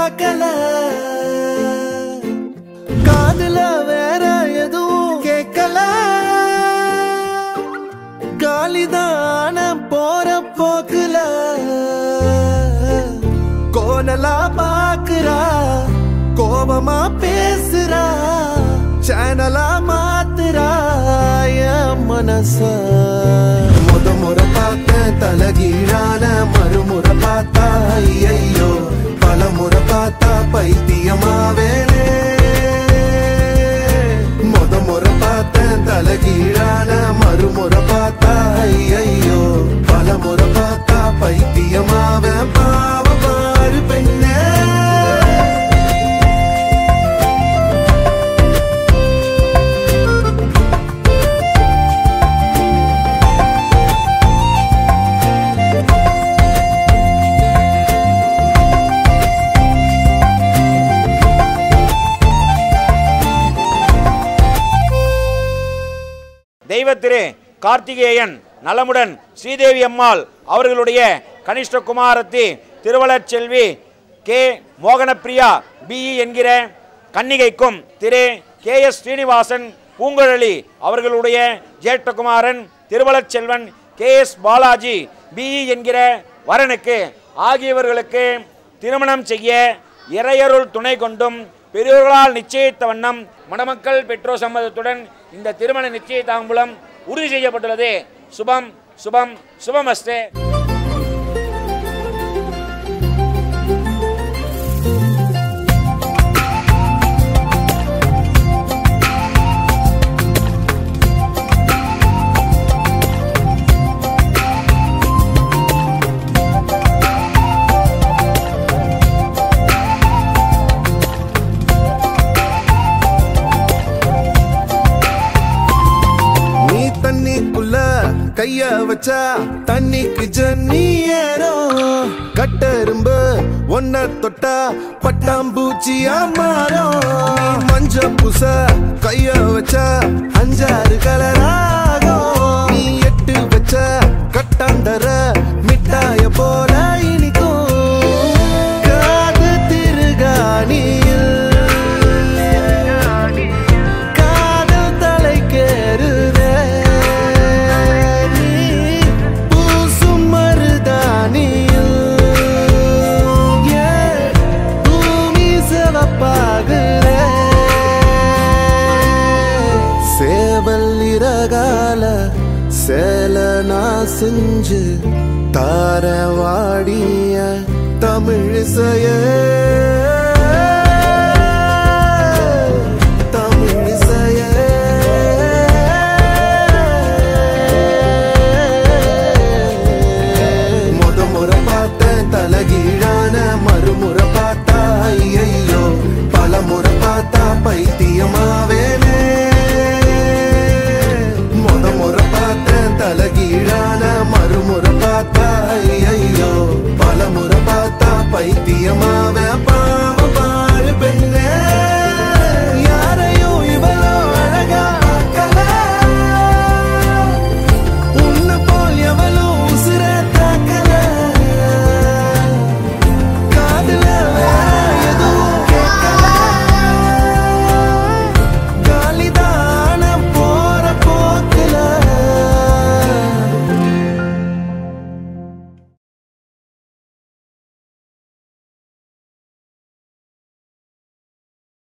பார்க்கல காதுல வேற எதுவும் கேட்கல காலிதான போற போக்குல கோணலா பாக்குறா கோபமா பேசுறா சேனலா மாத்துறா என் மனச முத முறை பார்த்த தலகீழான மறுமுறை பார்த்தா ஐயோ பல முறை பார்த்தா பைத்தியமாவேனே முத முறை பார்த்த தலகீழான மறுமுறை பார்த்தா ஐயோ பல முறை பார்த்தா பைத்தியமாவே பாவ பாரு பெண்ணே தெய்வத்திரு கார்த்திகேயன் நலமுடன் ஸ்ரீதேவி அம்மாள் அவர்களுடைய கனிஷ்ட குமாரத்தி திருவளர் செல்வி கே மோகனப்பிரியா பிஇ என்கிற கன்னிகைக்கும் திரு கே எஸ் ஸ்ரீனிவாசன் பூங்குழலி அவர்களுடைய ஜேஷ்டகுமாரன் திருவளர் செல்வன் கே எஸ் பாலாஜி பிஇ என்கிற வரனுக்கு ஆகியவர்களுக்கு திருமணம் செய்ய இறையருள் துணை கொண்டும் பெரியோர்களால் நிச்சயித்த வண்ணம் மணமக்கள் பெற்றோர் சம்மதத்துடன் இந்த திருமண நிச்சய தாம்பூலம் உறுதி செய்யப்பட்டுள்ளது சுபம் சுபம் சுபமஸ்தே நீ தண்ணிக்குள்ள கைய வச்சா தண்ணிக்கு ஜன்னி ஏறும் கட்டெரும்பு ஒன்ன தொட்டா பட்டாம்பூச்சியா மாறும் நீ மஞ்ச பூச கைய வச்சா அஞ்சாறு கலராகும் நீ எட்டு வச்ச கட்டாந்தர மிட்டாய போல இனிக்கும் காது திருகாணியில் காதல் தலைக்கேறுதே நீ பூசும் மருதானியில் ஏன் பூமி சிவப்பாகுதே சேவல் இறகால சேல நான் செஞ்சு தார வாடிய தமிழிசைய தமிழிசைய முத முறை பார்த்த தலகீழான மறுமுறை பார்த்தா ஐயோ பல முறை பார்த்தா பைத்தியமாவேனே முத முறை பார்த்த தலகீழான மறுமுறை பார்த்தா ஐயோ பல முறை பார்த்தா பைத்தியமாவே பா